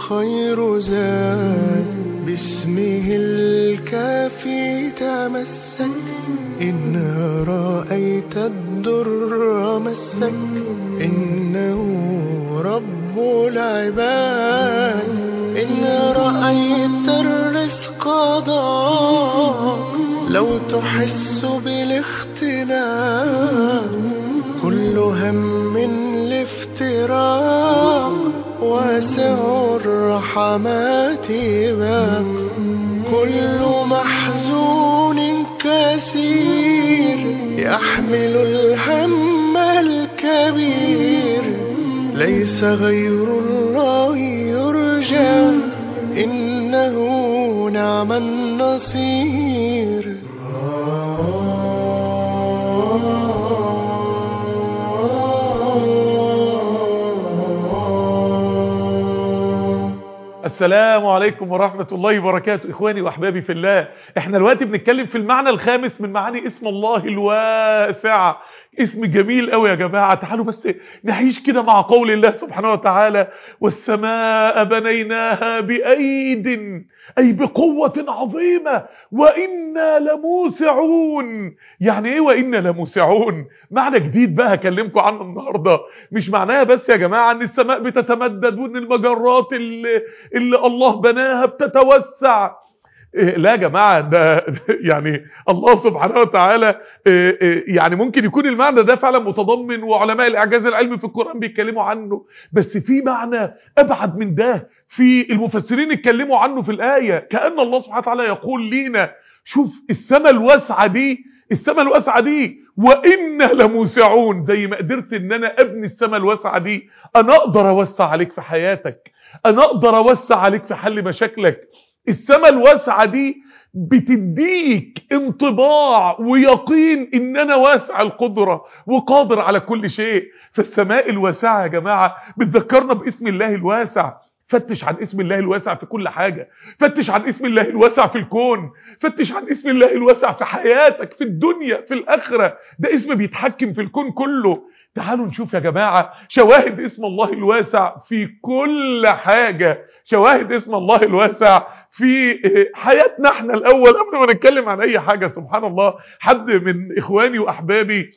خير زاد باسمه الكافي تمسك إن رأيت الدر مسك إنه رب العباد إن رأيت الرزق ضاق لو تحس بالاختلاف كل هم الافتراق واسع الرحمات باب كل محزون كثير يحمل الهم الكبير ليس غير الله يرجى إنه نعم النصير السلام عليكم ورحمة الله وبركاته إخواني وأحبابي في الله إحنا دلوقتي بنتكلم في المعنى الخامس من معاني اسم الله الواسع اسم جميل قوي يا جماعة تعالوا بس نعيش كده مع قول الله سبحانه وتعالى والسماء بنيناها بأيد أي بقوة عظيمة وإنا لموسعون يعني إيه وإنا لموسعون معنى جديد بقى هكلمكم عنه النهاردة مش معناها بس يا جماعة أن السماء بتتمدد وأن المجرات اللي, اللي الله بناها بتتوسع إيه لا يا جماعة ده يعني الله سبحانه وتعالى إيه إيه يعني ممكن يكون المعنى ده فعلا متضمن وعلماء الإعجاز العلمي في القرآن بيتكلموا عنه بس في معنى أبعد من ده في المفسرين اتكلموا عنه في الآية كأن الله سبحانه وتعالى يقول لينا شوف السماء الواسعة دي السماء الواسعة دي وإنا لموسعون زي ما قدرت ان انا ابني السماء الواسعة دي انا اقدر اوسع عليك في حياتك انا اقدر اوسع عليك في حل مشاكلك السماء الواسعة دي بتديك انطباع ويقين ان انا واسع القدرة وقادر على كل شيء فالسماء الواسعة يا جماعة بتذكرنا باسم الله الواسع فتش عن اسم الله الواسع في كل حاجة فتش عن اسم الله الواسع في الكون فتش عن اسم الله الواسع في حياتك في الدنيا في الآخرة ده اسم بيتحكم في الكون كله تعالوا نشوف يا جماعة شواهد اسم الله الواسع في كل حاجة شواهد اسم الله الواسع في حياتنا احنا الأول قبل ما نتكلم عن أي حاجة سبحان الله حد من إخواني وأحبابي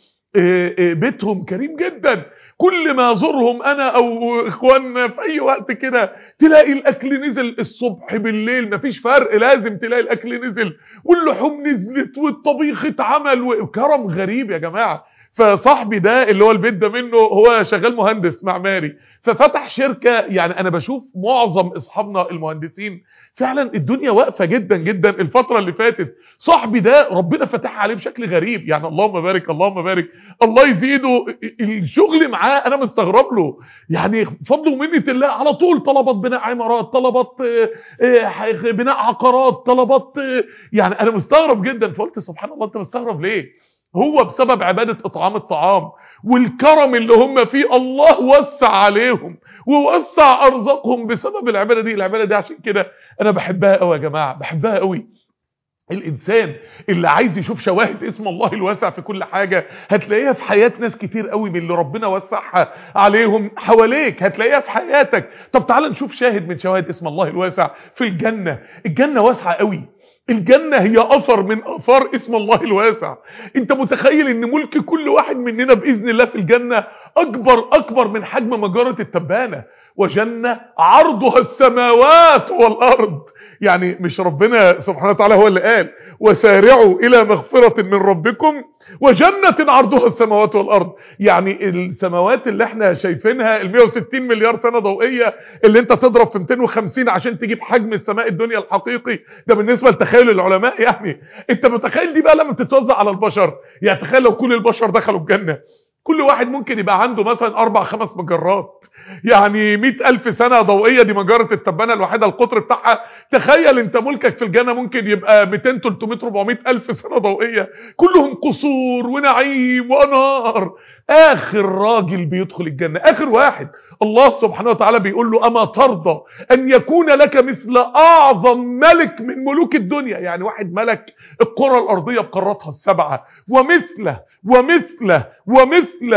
بيتهم كريم جدا كل ما ازورهم انا او اخواننا في اي وقت كده تلاقي الاكل نزل الصبح بالليل مفيش فرق لازم تلاقي الاكل نزل واللحوم نزلت والطبيخ اتعمل وكرم غريب يا جماعه فصاحبي ده اللي هو البيت ده منه هو شغال مهندس معماري ففتح شركة يعني انا بشوف معظم اصحابنا المهندسين فعلا الدنيا واقفة جدا جدا الفترة اللي فاتت صاحبي ده ربنا فتح عليه بشكل غريب يعني اللهم بارك اللهم بارك الله يزيده الشغل معاه انا مستغرب له يعني فضل ومنة الله على طول طلبات بناء عمارات طلبات بناء عقارات طلبات يعني انا مستغرب جدا فقلت سبحان الله انت مستغرب ليه هو بسبب عبادة اطعام الطعام والكرم اللي هم فيه الله وسع عليهم ووسع ارزاقهم بسبب العبادة دي العبادة دي عشان كده انا بحبها قوي يا جماعة بحبها قوي الانسان اللي عايز يشوف شواهد اسم الله الواسع في كل حاجة هتلاقيها في حياة ناس كتير قوي من اللي ربنا وسعها عليهم حواليك هتلاقيها في حياتك طب تعال نشوف شاهد من شواهد اسم الله الواسع في الجنة الجنة واسعة قوي الجنة هي أثر من أثار اسم الله الواسع انت متخيل ان ملك كل واحد مننا بإذن الله في الجنة أكبر أكبر من حجم مجرة التبانة وجنة عرضها السماوات والأرض يعني مش ربنا سبحانه وتعالى هو اللي قال وسارعوا إلى مغفرة من ربكم وجنة عرضها السماوات والأرض يعني السماوات اللي احنا شايفينها ال 160 مليار سنة ضوئية اللي انت تضرب في 250 عشان تجيب حجم السماء الدنيا الحقيقي ده بالنسبة لتخيل العلماء يعني انت متخيل دي بقى لما تتوزع على البشر يعني تخيل لو كل البشر دخلوا الجنة كل واحد ممكن يبقى عنده مثلا اربع خمس مجرات يعني مئة ألف سنة ضوئية دي مجرة التبانة الوحيدة القطر بتاعها تخيل انت ملكك في الجنة ممكن يبقى 200 300 400 ألف سنة ضوئية كلهم قصور ونعيم وأنهار آخر راجل بيدخل الجنة آخر واحد الله سبحانه وتعالى بيقول له أما ترضى أن يكون لك مثل أعظم ملك من ملوك الدنيا يعني واحد ملك القرى الأرضية بقاراتها السبعة ومثله ومثله ومثله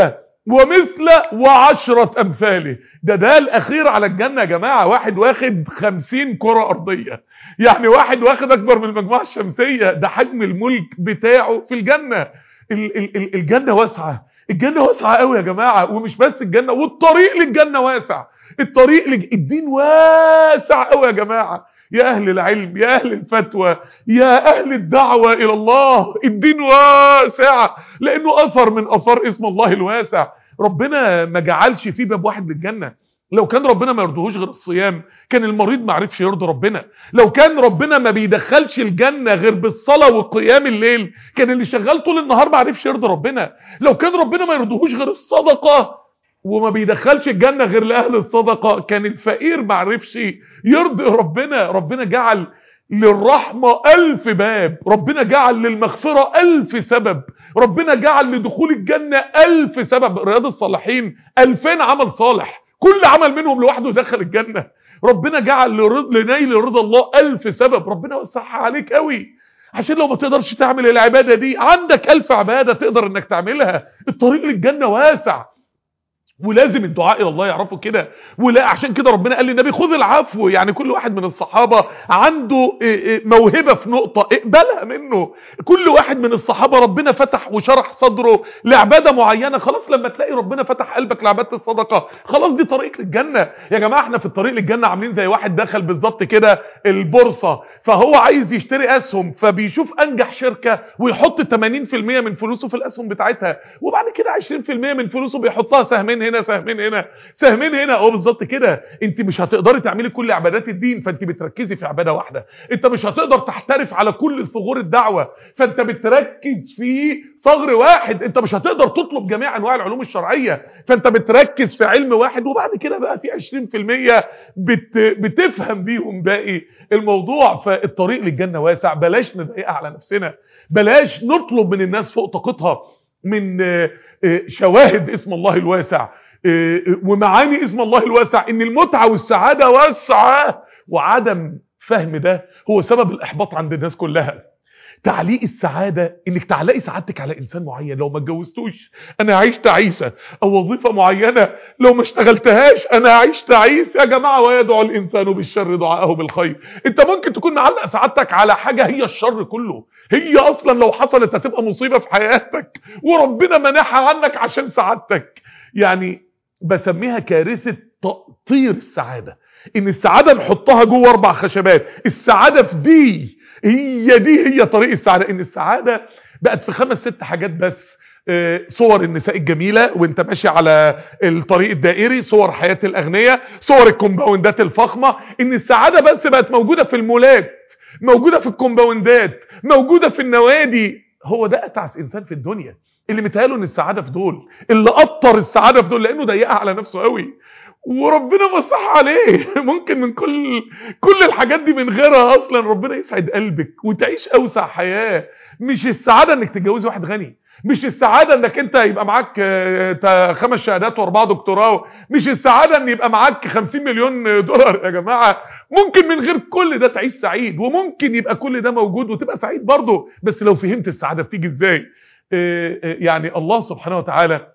ومثل وعشرة امثاله ده ده الاخير على الجنة يا جماعة واحد واخد خمسين كرة ارضية يعني واحد واخد اكبر من المجموعة الشمسية ده حجم الملك بتاعه في الجنة ال ال ال الجنة واسعة الجنة واسعة قوي يا جماعة ومش بس الجنة والطريق للجنة واسع الطريق لج... الدين واسع قوي يا جماعة يا أهل العلم يا أهل الفتوى يا أهل الدعوة إلى الله الدين واسع لأنه أثر من أثار اسم الله الواسع ربنا ما جعلش فيه باب واحد للجنة لو كان ربنا ما يرضوهوش غير الصيام كان المريض ما عرفش يرضي ربنا لو كان ربنا ما بيدخلش الجنة غير بالصلاة وقيام الليل كان اللي شغال طول النهار ما عرفش يرضي ربنا لو كان ربنا ما يرضوهوش غير الصدقة وما بيدخلش الجنة غير لأهل الصدقة كان الفقير ما عرفش يرضي ربنا ربنا جعل للرحمة ألف باب ربنا جعل للمغفرة ألف سبب ربنا جعل لدخول الجنة ألف سبب رياض الصالحين ألفين عمل صالح كل عمل منهم لوحده دخل الجنة ربنا جعل لرض لنيل رضا الله ألف سبب ربنا وسعها عليك قوي عشان لو ما تقدرش تعمل العبادة دي عندك ألف عبادة تقدر انك تعملها الطريق للجنة واسع ولازم الدعاء الى الله يعرفوا كده ولا عشان كده ربنا قال للنبي خذ العفو يعني كل واحد من الصحابة عنده موهبة في نقطة اقبلها منه كل واحد من الصحابة ربنا فتح وشرح صدره لعبادة معينة خلاص لما تلاقي ربنا فتح قلبك لعبادة الصدقة خلاص دي طريق للجنة يا جماعة احنا في الطريق للجنة عاملين زي واحد دخل بالظبط كده البورصة فهو عايز يشتري اسهم فبيشوف انجح شركة ويحط 80% من فلوسه في الاسهم بتاعتها وبعد كده 20% من فلوسه بيحطها سهمين هنا سهمين هنا سهمين هنا هو بالظبط كده انت مش هتقدري تعملي كل عبادات الدين فانت بتركزي في عباده واحده انت مش هتقدر تحترف على كل ثغور الدعوه فانت بتركز في ثغر واحد انت مش هتقدر تطلب جميع انواع العلوم الشرعيه فانت بتركز في علم واحد وبعد كده بقى في 20% بت بتفهم بيهم باقي الموضوع فالطريق للجنه واسع بلاش نضايقها على نفسنا بلاش نطلب من الناس فوق طاقتها من شواهد اسم الله الواسع ومعاني اسم الله الواسع ان المتعة والسعادة واسعة وعدم فهم ده هو سبب الاحباط عند الناس كلها تعليق السعادة انك تعلقي سعادتك على انسان معين لو ما اتجوزتوش انا عشت عيسى او وظيفة معينة لو ما اشتغلتهاش انا عشت عيسى يا جماعة ويدعو الانسان بالشر دعاءه بالخير انت ممكن تكون معلق سعادتك على حاجة هي الشر كله هي اصلا لو حصلت هتبقى مصيبة في حياتك وربنا منحها عنك عشان سعادتك يعني بسميها كارثة تقطير السعادة ان السعادة نحطها جوه اربع خشبات السعادة في دي هي دي هي طريق السعادة ان السعادة بقت في خمس ست حاجات بس صور النساء الجميلة وانت ماشي على الطريق الدائري صور حياة الاغنياء صور الكومباوندات الفخمة ان السعادة بس بقت موجودة في المولات موجودة في الكومباوندات موجودة في النوادي هو ده اتعس انسان في الدنيا اللي متهيأله ان السعادة في دول اللي قطر السعادة في دول لانه ضيقها على نفسه قوي وربنا مسح عليه ممكن من كل كل الحاجات دي من غيرها اصلا ربنا يسعد قلبك وتعيش اوسع حياة مش السعادة انك تتجوز واحد غني مش السعادة انك انت يبقى معاك خمس شهادات واربعة دكتوراه مش السعادة ان يبقى معاك خمسين مليون دولار يا جماعة ممكن من غير كل ده تعيش سعيد وممكن يبقى كل ده موجود وتبقى سعيد برضه بس لو فهمت السعادة بتيجي ازاي يعني الله سبحانه وتعالى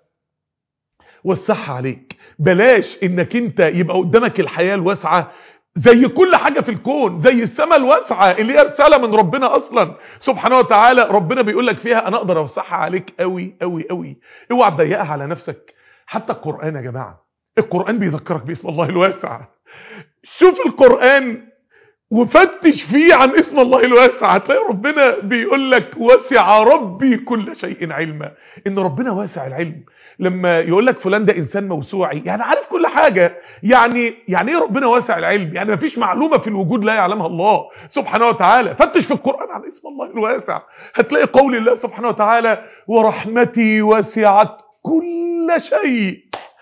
وسعها عليك بلاش انك انت يبقى قدامك الحياة الواسعة زي كل حاجة في الكون زي السماء الواسعة اللي هي رسالة من ربنا اصلا سبحانه وتعالى ربنا بيقول لك فيها انا اقدر اوسعها عليك قوي قوي قوي اوعى تضيقها على نفسك حتى القرآن يا جماعة القرآن بيذكرك باسم الله الواسع شوف القرآن وفتش فيه عن اسم الله الواسع هتلاقي ربنا بيقول لك وسع ربي كل شيء علما ان ربنا واسع العلم لما يقول لك فلان ده انسان موسوعي يعني عارف كل حاجة يعني يعني ايه ربنا واسع العلم يعني مفيش معلومة في الوجود لا يعلمها الله سبحانه وتعالى فتش في القرآن عن اسم الله الواسع هتلاقي قول الله سبحانه وتعالى ورحمتي وسعت كل شيء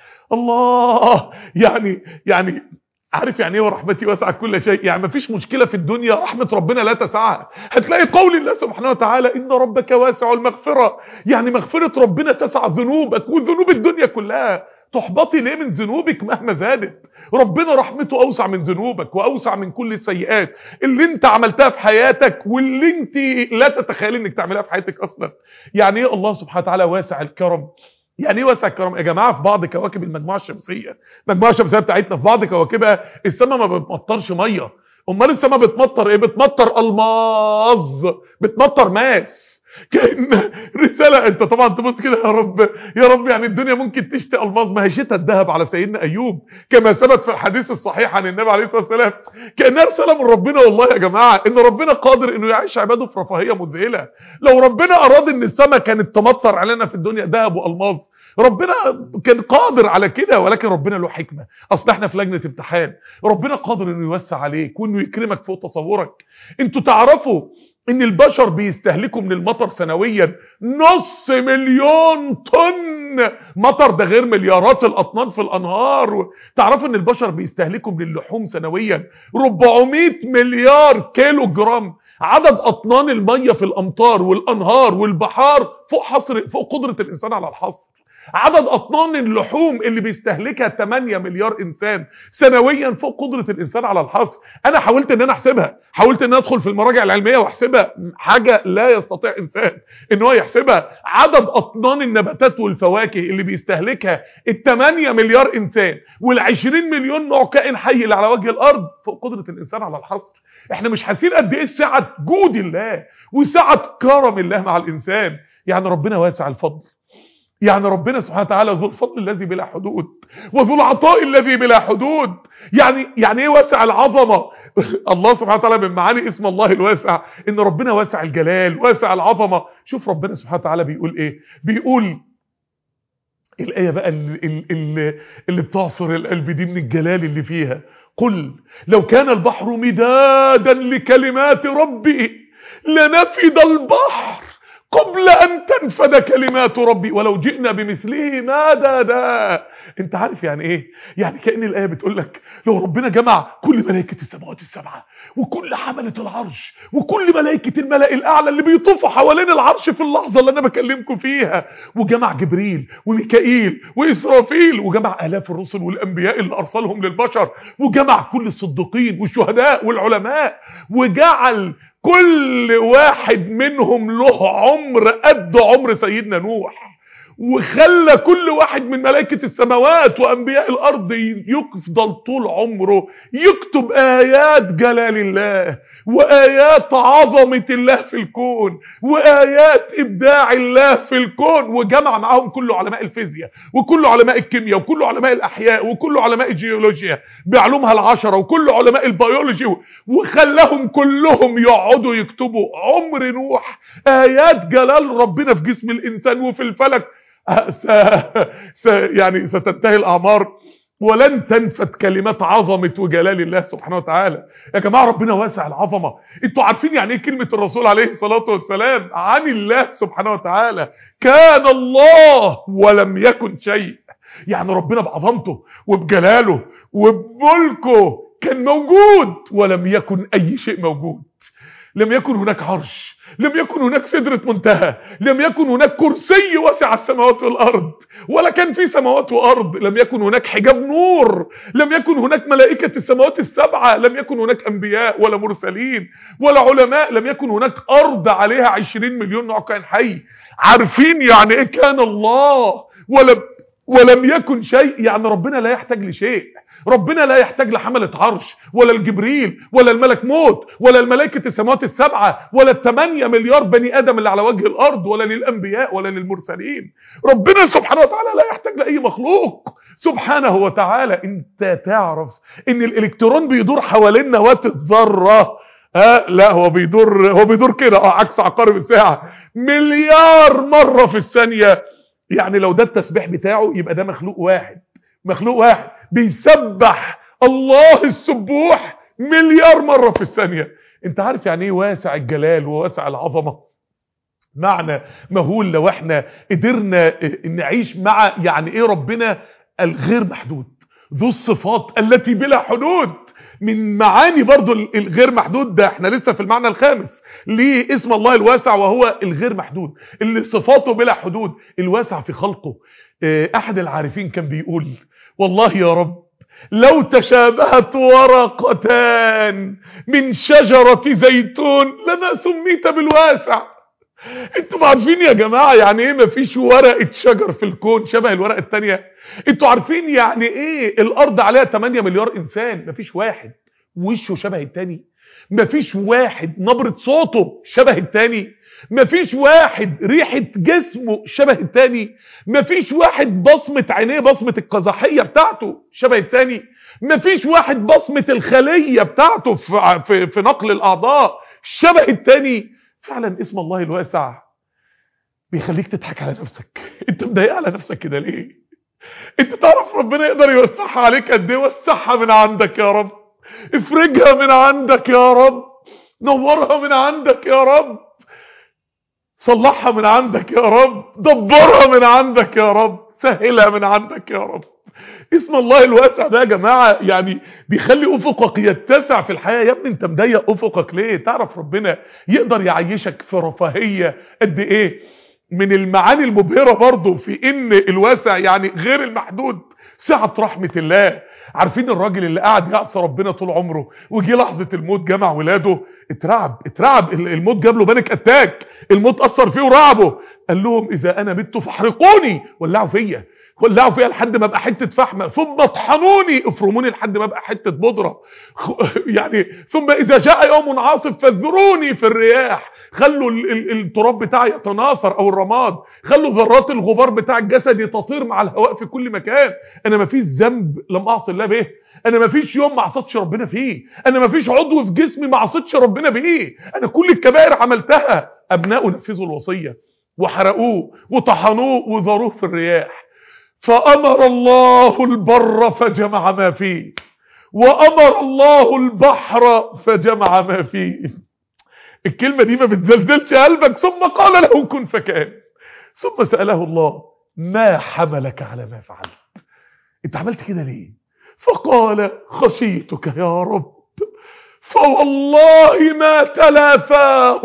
الله يعني يعني عارف يعني ايه ورحمتي وسعت كل شيء يعني مفيش مشكلة في الدنيا رحمة ربنا لا تسعها هتلاقي قول الله سبحانه وتعالى ان ربك واسع المغفرة يعني مغفرة ربنا تسع ذنوبك وذنوب الدنيا كلها تحبطي ليه من ذنوبك مهما زادت ربنا رحمته اوسع من ذنوبك واوسع من كل السيئات اللي انت عملتها في حياتك واللي انت لا تتخيل انك تعملها في حياتك اصلا يعني ايه الله سبحانه وتعالى واسع الكرم يعني ايه واسع الكرم يا جماعه في بعض كواكب المجموعه الشمسيه المجموعه الشمسيه بتاعتنا في بعض كواكبها السماء ما بتمطرش ميه امال السماء بتمطر ايه بتمطر الماظ بتمطر ماس كان رساله انت طبعا تبص كده يا رب يا رب يعني الدنيا ممكن تشتي الماظ ما هي شتى الذهب على سيدنا ايوب كما ثبت في الحديث الصحيح عن النبي عليه الصلاه والسلام كانها رساله من ربنا والله يا جماعه ان ربنا قادر انه يعيش عباده في رفاهيه مذهله لو ربنا اراد ان السماء كانت تمطر علينا في الدنيا ذهب والماظ ربنا كان قادر على كده ولكن ربنا له حكمة اصل احنا في لجنة امتحان ربنا قادر انه يوسع عليك وانه يكرمك فوق تصورك انتوا تعرفوا ان البشر بيستهلكوا من المطر سنويا نص مليون طن مطر ده غير مليارات الاطنان في الانهار تعرفوا ان البشر بيستهلكوا من اللحوم سنويا 400 مليار كيلو جرام عدد اطنان الميه في الامطار والانهار والبحار فوق حصر فوق قدره الانسان على الحصر عدد اطنان اللحوم اللي بيستهلكها 8 مليار انسان سنويا فوق قدره الانسان على الحصر انا حاولت ان انا احسبها حاولت ان انا ادخل في المراجع العلميه واحسبها حاجه لا يستطيع انسان ان هو يحسبها عدد اطنان النباتات والفواكه اللي بيستهلكها ال 8 مليار انسان وال 20 مليون نوع كائن حي اللي على وجه الارض فوق قدره الانسان على الحصر احنا مش حاسين قد ايه سعه جود الله وسعه كرم الله مع الانسان يعني ربنا واسع الفضل يعني ربنا سبحانه وتعالى ذو الفضل الذي بلا حدود وذو العطاء الذي بلا حدود يعني يعني ايه واسع العظمه الله سبحانه وتعالى من معاني اسم الله الواسع ان ربنا واسع الجلال واسع العظمه شوف ربنا سبحانه وتعالى بيقول ايه بيقول الايه بقى اللي, اللي, اللي بتعصر القلب دي من الجلال اللي فيها قل لو كان البحر مدادا لكلمات ربي لنفد البحر قبل أن تنفد كلمات ربي ولو جئنا بمثله مددا انت عارف يعني ايه يعني كأن الآية بتقول لك لو ربنا جمع كل ملائكة السماوات السبعة وكل حملة العرش وكل ملائكة الملأ الأعلى اللي بيطوفوا حوالين العرش في اللحظة اللي أنا بكلمكم فيها وجمع جبريل وميكائيل وإسرافيل وجمع آلاف الرسل والأنبياء اللي أرسلهم للبشر وجمع كل الصديقين والشهداء والعلماء وجعل كل واحد منهم له عمر قد عمر سيدنا نوح وخلى كل واحد من ملائكة السماوات وأنبياء الأرض يفضل طول عمره يكتب آيات جلال الله وآيات عظمة الله في الكون وآيات إبداع الله في الكون وجمع معاهم كل علماء الفيزياء وكل علماء الكيمياء وكل علماء الأحياء وكل علماء الجيولوجيا بعلومها العشرة وكل علماء البيولوجي وخلاهم كلهم يقعدوا يكتبوا عمر نوح آيات جلال ربنا في جسم الإنسان وفي الفلك س... س... يعني ستنتهي الأعمار ولن تنفد كلمات عظمة وجلال الله سبحانه وتعالى يا جماعة ربنا واسع العظمة انتوا عارفين يعني ايه كلمة الرسول عليه الصلاة والسلام عن الله سبحانه وتعالى كان الله ولم يكن شيء يعني ربنا بعظمته وبجلاله وبملكه كان موجود ولم يكن اي شيء موجود لم يكن هناك عرش لم يكن هناك سدرة منتهى لم يكن هناك كرسي وسع السماوات والأرض ولا كان في سماوات وأرض لم يكن هناك حجاب نور لم يكن هناك ملائكة السماوات السبعة لم يكن هناك أنبياء ولا مرسلين ولا علماء لم يكن هناك أرض عليها عشرين مليون نوع كائن حي عارفين يعني إيه كان الله ولم ولم يكن شيء يعني ربنا لا يحتاج لشيء ربنا لا يحتاج لحملة عرش ولا الجبريل ولا الملك موت ولا الملائكة السماوات السبعة ولا الثمانية مليار بني آدم اللي على وجه الأرض ولا للأنبياء ولا للمرسلين ربنا سبحانه وتعالى لا يحتاج لأي مخلوق سبحانه وتعالى انت تعرف ان الالكترون بيدور حوالين نواة الذرة ها لا هو بيدور هو بيدور كده اه عكس عقارب الساعة مليار مرة في الثانية يعني لو ده التسبيح بتاعه يبقى ده مخلوق واحد مخلوق واحد بيسبح الله السبوح مليار مرة في الثانية انت عارف يعني ايه واسع الجلال وواسع العظمة معنى مهول لو احنا قدرنا نعيش مع يعني ايه ربنا الغير محدود ذو الصفات التي بلا حدود من معاني برضو الغير محدود ده احنا لسه في المعنى الخامس ليه اسم الله الواسع وهو الغير محدود اللي صفاته بلا حدود الواسع في خلقه احد العارفين كان بيقول والله يا رب لو تشابهت ورقتان من شجرة زيتون لما سميت بالواسع انتوا عارفين يا جماعة يعني ايه مفيش ورقة شجر في الكون شبه الورقة التانية انتوا عارفين يعني ايه الارض عليها 8 مليار انسان مفيش واحد وشه شبه التاني مفيش واحد نبرة صوته شبه التاني مفيش واحد ريحة جسمه شبه التاني مفيش واحد بصمة عينيه بصمة القزحية بتاعته شبه التاني مفيش واحد بصمة الخلية بتاعته في, في, في نقل الأعضاء شبه التاني فعلا اسم الله الواسع بيخليك تضحك على نفسك انت مضايق على نفسك كده ليه انت تعرف ربنا يقدر يوسعها عليك قد ايه وسعها من عندك يا رب افرجها من عندك يا رب نورها من عندك يا رب صلحها من عندك يا رب دبرها من عندك يا رب سهلها من عندك يا رب اسم الله الواسع ده يا جماعة يعني بيخلي افقك يتسع في الحياة يا ابني انت مضيق افقك ليه تعرف ربنا يقدر يعيشك في رفاهية قد ايه من المعاني المبهرة برضو في ان الواسع يعني غير المحدود سعة رحمة الله عارفين الراجل اللي قاعد يعصى ربنا طول عمره وجي لحظة الموت جمع ولاده اترعب اترعب الموت جاب له بانك اتاك الموت اثر فيه ورعبه قال لهم اذا انا مت فاحرقوني ولعوا فيا ولعوا فيها لحد ما ابقى حته فحمه ثم اطحنوني افرموني لحد ما ابقى حته بودره يعني ثم اذا جاء يوم عاصف فذروني في الرياح خلوا ال ال التراب بتاعي يتناثر او الرماد خلوا ذرات الغبار بتاع الجسد تطير مع الهواء في كل مكان انا ما فيش ذنب لم اعصي الله به انا ما فيش يوم ما عصيتش ربنا فيه انا ما فيش عضو في جسمي ما عصيتش ربنا بيه انا كل الكبائر عملتها ابنائه نفذوا الوصيه وحرقوه وطحنوه وذروه في الرياح فأمر الله البر فجمع ما فيه وأمر الله البحر فجمع ما فيه الكلمة دي ما بتزلزلش قلبك ثم قال له كن فكان ثم سأله الله ما حملك على ما فعلت انت عملت كده ليه فقال خشيتك يا رب فوالله ما تلافاه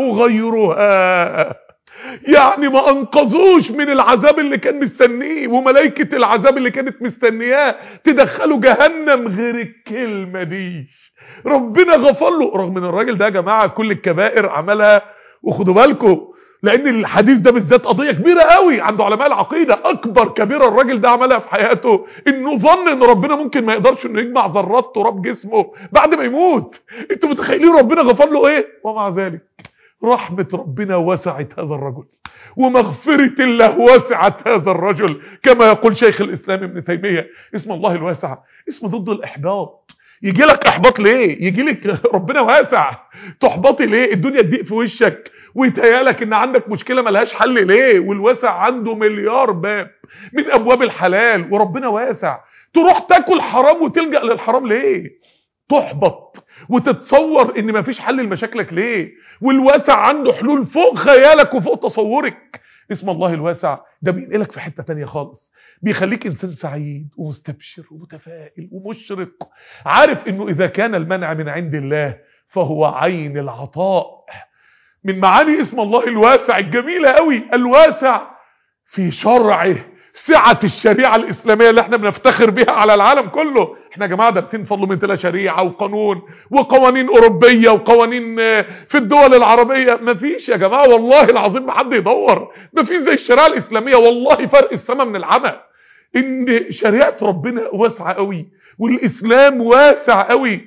غيرها يعني ما انقذوش من العذاب اللي كان مستنيه وملائكة العذاب اللي كانت مستنياه تدخله جهنم غير الكلمة دي ربنا غفر له رغم ان الراجل ده يا جماعة كل الكبائر عملها وخدوا بالكم لان الحديث ده بالذات قضية كبيرة قوي عند علماء العقيدة اكبر كبيرة الراجل ده عملها في حياته انه ظن ان ربنا ممكن ما يقدرش انه يجمع ذرات تراب جسمه بعد ما يموت انتوا متخيلين ربنا غفر له ايه ومع ذلك رحمة ربنا وسعت هذا الرجل ومغفرة الله وسعت هذا الرجل كما يقول شيخ الإسلام ابن تيمية اسم الله الواسع اسم ضد الإحباط يجي لك إحباط ليه يجي لك ربنا واسع تحبطي ليه الدنيا تضيق في وشك ويتهيالك ان عندك مشكلة ملهاش حل ليه والواسع عنده مليار باب من أبواب الحلال وربنا واسع تروح تاكل حرام وتلجأ للحرام ليه تحبط وتتصور ان مفيش حل لمشاكلك ليه والواسع عنده حلول فوق خيالك وفوق تصورك اسم الله الواسع ده بينقلك في حتة تانية خالص بيخليك انسان سعيد ومستبشر ومتفائل ومشرق عارف انه اذا كان المنع من عند الله فهو عين العطاء من معاني اسم الله الواسع الجميلة قوي الواسع في شرعه سعة الشريعة الإسلامية اللي احنا بنفتخر بها على العالم كله احنا يا جماعة دارسين فضل من تلا شريعة وقانون وقوانين أوروبية وقوانين في الدول العربية مفيش يا جماعة والله العظيم ما حد يدور مفيش زي الشريعة الإسلامية والله فرق السماء من العمى ان شريعة ربنا واسعة قوي والإسلام واسع قوي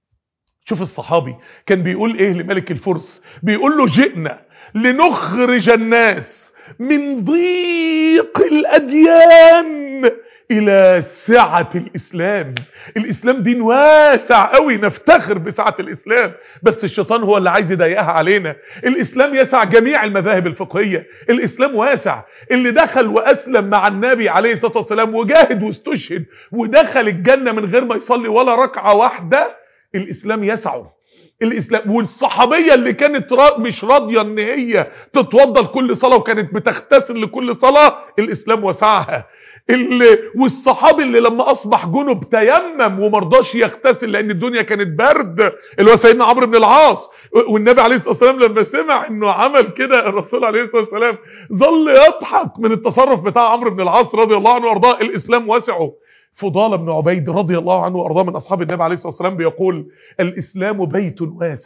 شوف الصحابي كان بيقول ايه لملك الفرس بيقول له جئنا لنخرج الناس من ضيق الأديان إلى سعة الإسلام الإسلام دين واسع قوي نفتخر بسعة الإسلام بس الشيطان هو اللي عايز يضيقها علينا الإسلام يسع جميع المذاهب الفقهية الإسلام واسع اللي دخل وأسلم مع النبي عليه الصلاة والسلام وجاهد واستشهد ودخل الجنة من غير ما يصلي ولا ركعة واحدة الإسلام يسعه الاسلام والصحابيه اللي كانت را مش راضيه ان هي تتوضى لكل صلاه وكانت بتغتسل لكل صلاه الاسلام وسعها اللي والصحابي اللي لما اصبح جنب تيمم ومرضاش يغتسل لان الدنيا كانت برد اللي هو سيدنا عمرو بن العاص والنبي عليه الصلاه والسلام لما سمع انه عمل كده الرسول عليه الصلاه والسلام ظل يضحك من التصرف بتاع عمرو بن العاص رضي الله عنه وارضاه الاسلام وسعه فضال بن عبيد رضي الله عنه وارضاه من اصحاب النبي عليه الصلاه والسلام بيقول الاسلام بيت واسع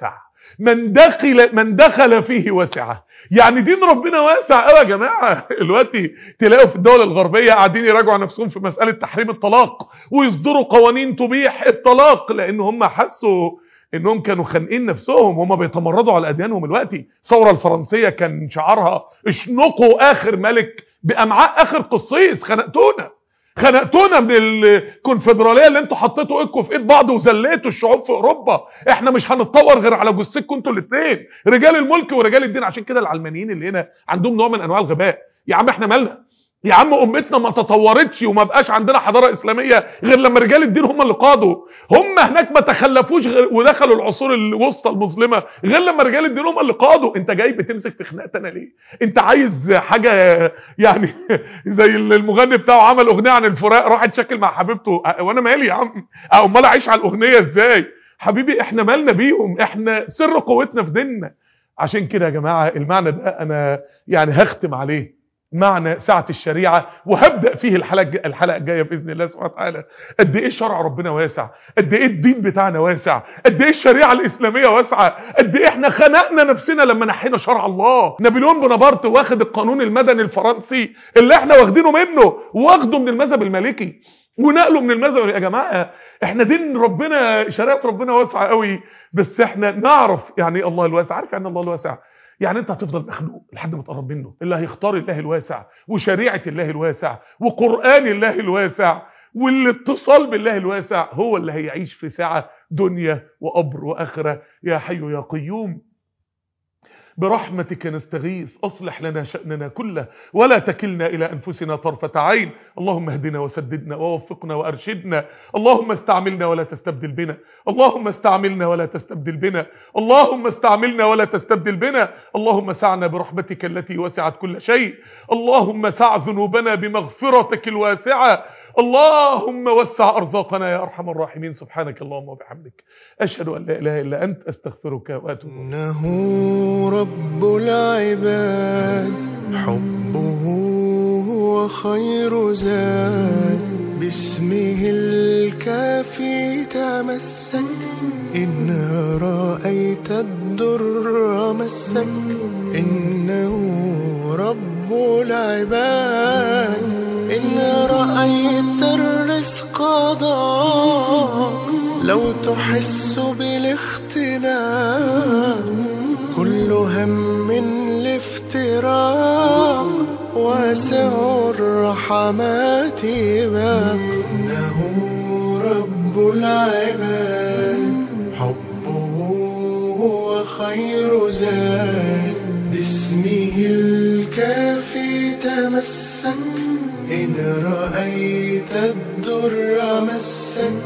من دخل من دخل فيه وسعه يعني دين ربنا واسع قوي يا جماعه دلوقتي تلاقوا في الدول الغربيه قاعدين يراجعوا نفسهم في مساله تحريم الطلاق ويصدروا قوانين تبيح الطلاق لان هم حسوا انهم كانوا خانقين نفسهم هم بيتمردوا على اديانهم دلوقتي الثوره الفرنسيه كان شعارها اشنقوا اخر ملك بامعاء اخر قصيص خنقتونا خنقتونا من الكونفدراليه اللي انتوا حطيتوا ايدكم في ايد بعض وذليتوا الشعوب في اوروبا احنا مش هنتطور غير على جثتكم انتوا الاثنين رجال الملك ورجال الدين عشان كده العلمانيين اللي هنا عندهم نوع من انواع الغباء يا عم احنا مالنا يا عم امتنا ما تطورتش وما بقاش عندنا حضاره اسلاميه غير لما رجال الدين هم اللي قادوا هم هناك ما تخلفوش غير ودخلوا العصور الوسطى المظلمه غير لما رجال الدين هم اللي قادوا انت جاي بتمسك في خناقتنا ليه انت عايز حاجه يعني زي المغني بتاعه عمل اغنيه عن الفراق راح اتشكل مع حبيبته وانا مالي يا عم امال اعيش على الاغنيه ازاي حبيبي احنا مالنا بيهم احنا سر قوتنا في ديننا عشان كده يا جماعه المعنى ده انا يعني هختم عليه معنى سعة الشريعة وهبدأ فيه الحلقة الحلقة الجاية بإذن الله سبحانه وتعالى قد إيه شرع ربنا واسع قد إيه الدين بتاعنا واسع قد إيه الشريعة الإسلامية واسعة قد إيه إحنا خنقنا نفسنا لما نحينا شرع الله نابليون بونابرت واخد القانون المدني الفرنسي اللي إحنا واخدينه منه واخده من المذهب المالكي ونقله من المذهب يا جماعة احنا دين ربنا شريعة ربنا واسعة قوي بس احنا نعرف يعني ايه الله الواسع عارف يعني الله الواسع يعني انت هتفضل مخنوق لحد ما تقرب منه اللي هيختار الله الواسع وشريعه الله الواسع وقران الله الواسع والاتصال بالله الواسع هو اللي هيعيش في سعه دنيا وقبر واخره يا حي يا قيوم برحمتك نستغيث أصلح لنا شأننا كله ولا تكلنا إلى أنفسنا طرفة عين اللهم اهدنا وسددنا ووفقنا وأرشدنا اللهم استعملنا ولا تستبدل بنا اللهم استعملنا ولا تستبدل بنا اللهم استعملنا ولا تستبدل بنا اللهم سعنا برحمتك التي وسعت كل شيء اللهم سع ذنوبنا بمغفرتك الواسعة اللهم وسع أرزاقنا يا أرحم الراحمين سبحانك اللهم وبحمدك أشهد أن لا إله إلا أنت أستغفرك وأتوب إنه رب العباد حبه هو خير زاد باسمه الكافي تمسك إن رأيت الدر مسك إنه رب العباد إن رأيت الرزق ضاق لو تحس بالاختلاف كل هم الافتراق واسع الرحمات باب إنه رب العباد حبه هو خير زاد باسمه الكافي تمسك إن رأيت الدر مسك